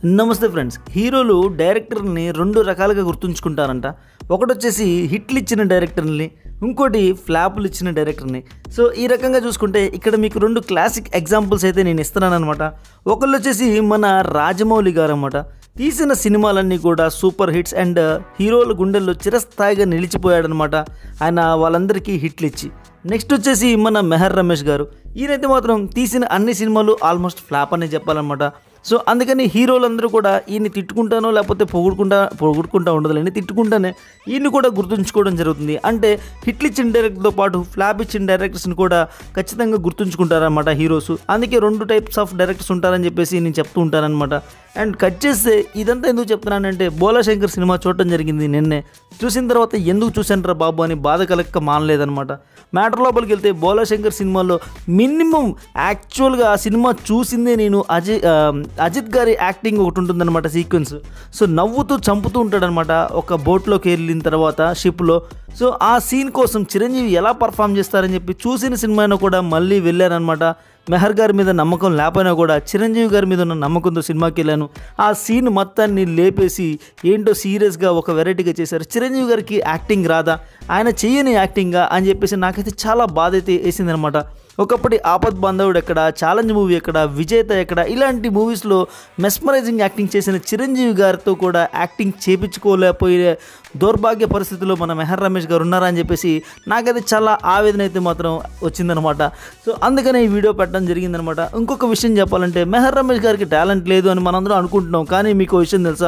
నమస్తే ఫ్రెండ్స్ హీరోలు డైరెక్టర్ని రెండు రకాలుగా గుర్తుంచుకుంటారంట ఒకటి వచ్చేసి హిట్లు ఇచ్చిన డైరెక్టర్ని ఇంకోటి ఫ్లాపులు ఇచ్చిన డైరెక్టర్ని సో ఈ రకంగా చూసుకుంటే ఇక్కడ మీకు రెండు క్లాసిక్ ఎగ్జాంపుల్స్ అయితే నేను ఇస్తున్నాను అనమాట ఒకళ్ళు వచ్చేసి మన రాజమౌళి గారు అనమాట తీసిన సినిమాలన్నీ కూడా సూపర్ హిట్స్ అండ్ హీరోల గుండెల్లో చిరస్థాయిగా నిలిచిపోయాడనమాట ఆయన వాళ్ళందరికీ హిట్లు ఇచ్చి నెక్స్ట్ వచ్చేసి మన మెహర్ రమేష్ గారు ఈయనైతే మాత్రం తీసిన అన్ని సినిమాలు ఆల్మోస్ట్ ఫ్లాప్ అనే చెప్పాలన్నమాట సో అందుకని హీరోలందరూ కూడా ఈయన్ని తిట్టుకుంటానో లేకపోతే పొగుడుకుంటా పొగుడుకుంటా ఉండదులేని తిట్టుకుంటానే ఈయన్ని కూడా గుర్తుంచుకోవడం జరుగుతుంది అంటే హిట్లు ఇచ్చిన డైరెక్టర్తో పాటు ఫ్లాప్ ఇచ్చిన డైరెక్టర్స్ని కూడా ఖచ్చితంగా గుర్తుంచుకుంటారనమాట హీరోస్ అందుకే రెండు టైప్స్ ఆఫ్ డైరెక్టర్స్ ఉంటారని చెప్పేసి నేను చెప్తూ ఉంటానన్నమాట అండ్ కట్ చేస్తే ఇదంతా ఎందుకు చెప్తున్నానంటే బోలాశంకర్ సినిమా చూడటం జరిగింది నిన్నే చూసిన తర్వాత ఎందుకు చూశాను బాబు అని బాధ కలక్క మానలేదనమాట మ్యాటర్ లోపలికి వెళ్తే బోలాశంకర్ సినిమాలో మినిమం యాక్చువల్గా ఆ సినిమా చూసిందే నేను అజయ్ ఆ, అజిత్ గారి యాక్టింగ్ ఒకటి ఉంటుందన్నమాట సీక్వెన్స్ సో నవ్వుతూ చంపుతూ ఉంటాడనమాట ఒక బోట్లోకి వెళ్ళిన తర్వాత షిప్లో సో ఆ సీన్ కోసం చిరంజీవి ఎలా పర్ఫామ్ చేస్తారని చెప్పి చూసిన సినిమాను కూడా మళ్ళీ వెళ్ళానమాట మెహర్ గారి మీద నమ్మకం లేకపోయినా కూడా చిరంజీవి గారి మీద ఉన్న నమ్మకంతో సినిమాకి వెళ్ళాను ఆ సీన్ మొత్తాన్ని లేపేసి ఏంటో సీరియస్గా ఒక వెరైటీగా చేశారు చిరంజీవి గారికి యాక్టింగ్ రాదా ఆయన చెయ్యని యాక్టింగా అని చెప్పేసి నాకైతే చాలా బాధ అయితే వేసిందనమాట ఒకప్పటి ఆపద్ బాంధవుడు ఎక్కడ ఛాలెంజ్ మూవీ ఎక్కడ విజేత ఎక్కడ ఇలాంటి మూవీస్లో మెస్మరైజింగ్ యాక్టింగ్ చేసిన చిరంజీవి గారితో కూడా యాక్టింగ్ చేపించుకోలేకపోయే దౌర్భాగ్య పరిస్థితిలో మన మెహర్ రమేష్ గారు ఉన్నారా అని చెప్పేసి నాకైతే చాలా ఆవేదన అయితే మాత్రం వచ్చిందనమాట సో అందుకనే ఈ వీడియో పెట్టడం జరిగిందనమాట ఇంకొక విషయం చెప్పాలంటే మెహర్ రమేష్ గారికి టాలెంట్ లేదు అని మనందరం అనుకుంటున్నాం కానీ మీకు విషయం తెలుసా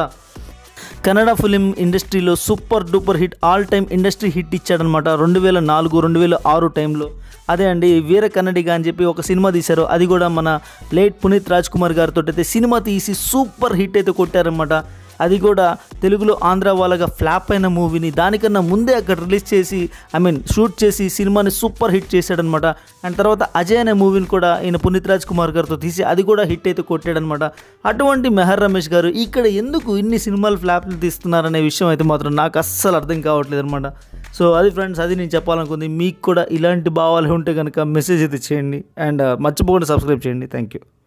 కన్నడ ఫిలిం ఇండస్ట్రీలో super duper hit all time industry hit ఇచ్చాడనమాట రెండు వేల నాలుగు రెండు వేల ఆరు టైంలో అదే అండి వీర కన్నడిగా అని చెప్పి ఒక సినిమా తీశారు అది కూడా మన లేట్ పునీత్ రాజ్ కుమార్ గారితో అయితే సినిమా తీసి సూపర్ హిట్ అయితే కొట్టారనమాట అది కూడా తెలుగులో ఆంధ్ర వాళ్ళగా ఫ్లాప్ అయిన మూవీని దానికన్నా ముందే అక్కడ రిలీజ్ చేసి ఐ మీన్ షూట్ చేసి సినిమాని సూపర్ హిట్ చేశాడనమాట అండ్ తర్వాత అజయ్ అనే మూవీని కూడా ఈయన పునీత్ రాజ్ కుమార్ గారితో తీసి అది కూడా హిట్ అయితే కొట్టాడనమాట అటువంటి మెహర్ రమేష్ గారు ఇక్కడ ఎందుకు ఇన్ని సినిమాలు ఫ్లాప్లు తీస్తున్నారనే విషయం అయితే మాత్రం నాకు అస్సలు అర్థం కావట్లేదు అనమాట సో అది ఫ్రెండ్స్ అది నేను చెప్పాలనుకుంది మీకు కూడా ఇలాంటి భావాలు ఉంటే కనుక మెసేజ్ అయితే చేయండి అండ్ మర్చిపోకుండా సబ్స్క్రైబ్ చేయండి థ్యాంక్ యూ